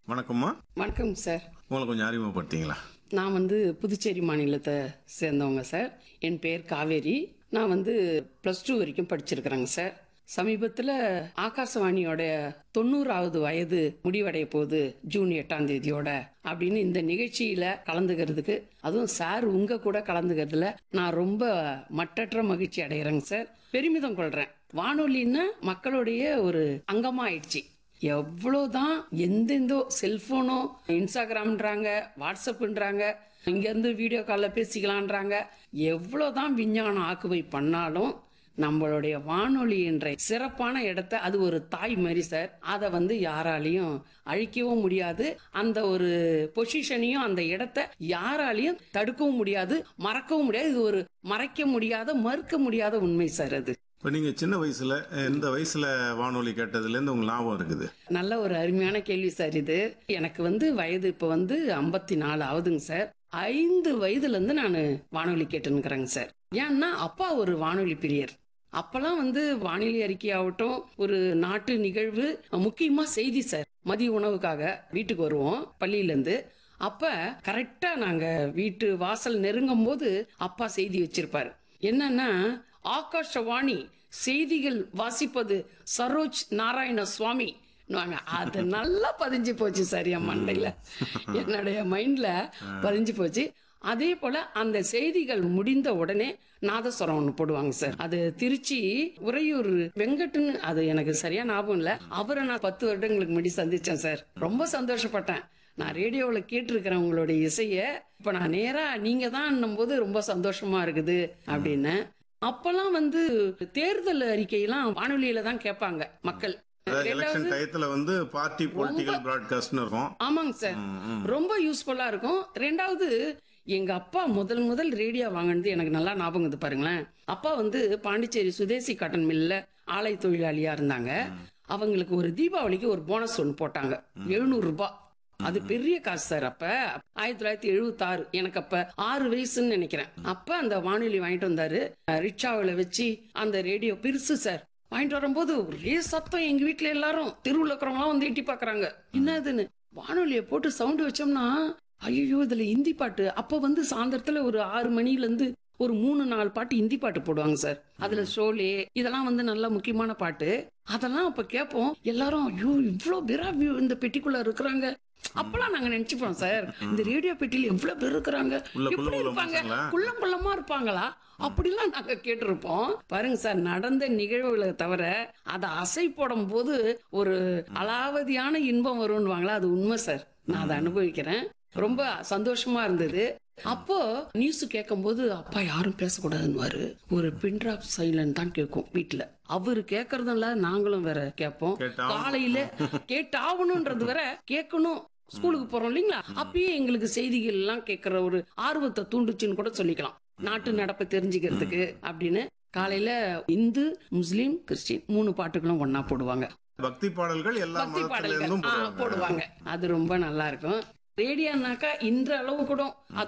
வணக்கம்மா வணக்கம் சார் உங்களை கொஞ்சம் அறிமுகப்படுத்திங்களா நான் வந்து புதுச்சேரி மாநிலத்தை சேர்ந்தவங்க சார் என் பேர் காவேரி நான் வந்து ப்ளஸ் டூ வரைக்கும் படிச்சிருக்கிறேங்க சார் சமீபத்தில் ஆகாசவாணியோட தொண்ணூறாவது வயது முடிவடைய போகுது ஜூன் எட்டாம் தேதியோட அப்படின்னு இந்த நிகழ்ச்சியில கலந்துக்கிறதுக்கு அதுவும் சார் உங்க கூட கலந்துக்கிறதுல நான் ரொம்ப மட்டற்ற மகிழ்ச்சி அடைகிறேங்க சார் பெருமிதம் கொள்றேன் வானொலின்னா மக்களுடைய ஒரு அங்கமா ஆயிடுச்சு எவ்வளோதான் எந்தெந்தோ செல்போனோ இன்ஸ்டாகிராம்ன்றாங்க வாட்ஸ்அப்ன்றாங்க இங்கேருந்து வீடியோ காலில் பேசிக்கலான்றாங்க எவ்வளோதான் விஞ்ஞானம் ஆக்குவை பண்ணாலும் நம்மளுடைய வானொலி என்ற சிறப்பான இடத்த அது ஒரு தாய் மாதிரி சார் அதை வந்து யாராலையும் அழிக்கவும் முடியாது அந்த ஒரு பொசிஷனையும் அந்த இடத்த யாராலையும் தடுக்கவும் முடியாது மறக்கவும் முடியாது இது ஒரு மறைக்க முடியாத மறுக்க முடியாத உண்மை சார் அது இப்போ நீங்கள் சின்ன வயசில் எந்த வயசில் வானொலி கேட்டதுலேருந்து உங்களுக்கு ஞாபகம் இருக்குது நல்ல ஒரு அருமையான கேள்வி சார் இது எனக்கு வந்து வயது இப்போ வந்து ஐம்பத்தி நாலு ஆகுதுங்க சார் ஐந்து வயதுல இருந்து நான் வானொலி கேட்டுனுக்குறேங்க சார் ஏன்னா அப்பா ஒரு வானொலி பிரியர் அப்பெல்லாம் வந்து வானிலை அறிக்கை ஆகட்டும் ஒரு நாட்டு நிகழ்வு முக்கியமா செய்தி சார் மதிய உணவுக்காக வீட்டுக்கு வருவோம் பள்ளியில இருந்து அப்ப கரெக்டா நாங்க வீட்டு வாசல் நெருங்கும் போது அப்பா செய்தி வச்சிருப்பாரு என்னன்னா ஆகாஷவாணி செய்திகள் வாசிப்பது சரோஜ் நாராயண சுவாமி ன்னுவாங்க. அது நல்லா பதிஞ்சு போச்சு சார் என் மண்டையில என்னுடைய மைண்ட்ல பதிஞ்சு போச்சு அதே போல அந்த செய்திகள் முடிந்த உடனே நாதஸ்வரம் ஒன்று போடுவாங்க சார் அது திருச்சி உறையூர் வெங்கட்னு அது எனக்கு சரியா ஞாபகம் இல்ல அவரை நான் பத்து வருடங்களுக்கு முன்னாடி சந்திச்சேன் சார் ரொம்ப சந்தோஷப்பட்டேன் நான் ரேடியோவில் கேட்டிருக்கிறேன் உங்களுடைய இசைய இப்ப நான் நேரா நீங்க தான் போது ரொம்ப சந்தோஷமா இருக்குது அப்படின்னு அப்பெல்லாம் வந்து தேர்தல் அறிக்கையெல்லாம் வானொலியில தான் கேட்பாங்க மக்கள் அதாவது எலெக்ஷன் டயத்தில் வந்து பார்ட்டி பொலிட்டிக்கல் ப்ராட்காஸ்ட்னு இருக்கும் ஆமாங்க சார் ரொம்ப யூஸ்ஃபுல்லா இருக்கும் ரெண்டாவது எங்க அப்பா முதல் முதல் ரேடியோ வாங்கினது எனக்கு நல்லா ஞாபகம் இருக்குது பாருங்களேன் அப்பா வந்து பாண்டிச்சேரி சுதேசி காட்டன் மில்ல ஆலை தொழிலாளியா இருந்தாங்க அவங்களுக்கு ஒரு தீபாவளிக்கு ஒரு போனஸ் ஒன்று போட்டாங்க எழுநூறு ரூபாய் அது பெரிய காசு சார் அப்ப ஆயிரத்தி தொள்ளாயிரத்தி எழுபத்தி ஆறு எனக்கு அப்ப ஆறு வயசுன்னு நினைக்கிறேன் அப்ப அந்த வானொலி வாங்கிட்டு வந்தாரு ரிக்ஷாவில் வச்சு அந்த ரேடியோ பெருசு சார் வாங்கிட்டு வரும்போது ஒரே சத்தம் எங்க வீட்ல எல்லாரும் தெருவுல இருக்கிறவங்களாம் வந்து எட்டி பாக்குறாங்க என்னதுன்னு வானொலியை போட்டு சவுண்ட் வச்சோம்னா ஐயோ இதுல ஹிந்தி பாட்டு அப்ப வந்து சாயந்தரத்துல ஒரு ஆறு மணில இருந்து ஒரு மூணு நாலு பாட்டு ஹிந்தி பாட்டு போடுவாங்க சார் அதுல ஷோலே இதெல்லாம் வந்து நல்ல முக்கியமான பாட்டு அதெல்லாம் அப்ப கேட்போம் எல்லாரும் ஐயோ இவ்ளோ பேரா வி- இந்த பெட்டிக்குள்ள இருக்கிறாங்க அப்பெல்லாம் நாங்க நினைச்சுப்போம் சார் இந்த ரேடியோ பெட்டியில எவ்வளவு பேர் இருக்கிறாங்க உள்ள குள்ள எப்படி உள்ள இருப்பாங்க மனுஷங்களா? குள்ளம் குள்ளமா இருப்பாங்களா அப்படிலாம் நாங்க கேட்டிருப்போம் பாருங்க சார் நடந்த நிகழ்வுகளை தவிர அதை அசை போடும் போது ஒரு அலாவதியான இன்பம் வரும்னுவாங்களா அது உண்மை சார் நான் அதை அனுபவிக்கிறேன் ரொம்ப சந்தோஷமா இருந்தது அப்போ நியூஸ் கேட்கும்போது அப்பா யாரும் பேசக்கூடாதுன்னு ஒரு பின்ட்ராப் சைலண்ட் தான் கேட்கும் வீட்டுல அவரு கேட்கறதும் நாங்களும் வேற கேட்போம் கேட்டாகணும். காலையில கேட்டாகணும்ன்றது வேற கேட்கணும் ஸ்கூலுக்கு போறோம் இல்லைங்களா அப்பயே எங்களுக்கு செய்திகள் எல்லாம் கேட்கிற ஒரு ஆர்வத்தை தூண்டுச்சுன்னு கூட சொல்லிக்கலாம் நாட்டு நடப்பை தெரிஞ்சுக்கிறதுக்கு அப்படின்னு காலையில இந்து முஸ்லீம் கிறிஸ்டின் மூணு பாட்டுகளும் ஒன்னா போடுவாங்க பக்தி பாடல்கள் எல்லா பக்தி மதத்துல பாடல்கள் இருந்தும் ஆ, போடுவாங்க போடுவாங்க அது ரொம்ப நல்லா இருக்கும் ரேடியோனாக்கா இன்ற அளவு கூட